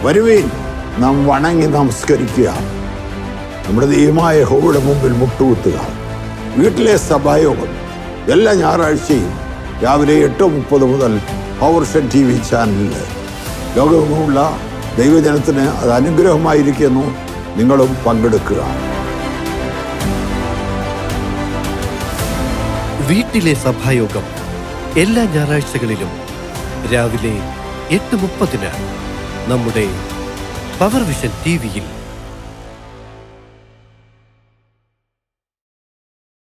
വരുവീൻ നാം വണങ്ങി നമസ്കരിക്കുക നമ്മുടെ ദൈവമായ ഹോയുടെ മുമ്പിൽ മുട്ടുകുത്തുക വീട്ടിലെ സഭായോഗം എല്ലാ ഞായറാഴ്ചയും രാവിലെ എട്ട് മുപ്പത് മുതൽ പവർഷൻ ടി വി ചാനലിൽ ലോകമെങ്ങുമുള്ള ദൈവജനത്തിന് അത് അനുഗ്രഹമായിരിക്കുന്നു നിങ്ങളും പങ്കെടുക്കുക വീട്ടിലെ സഭായോഗം എല്ലാ ഞായറാഴ്ചകളിലും രാവിലെ എട്ട് മുപ്പതിന് നമ്മുടെ പവർ വിഷൻ ടി വിയിൽ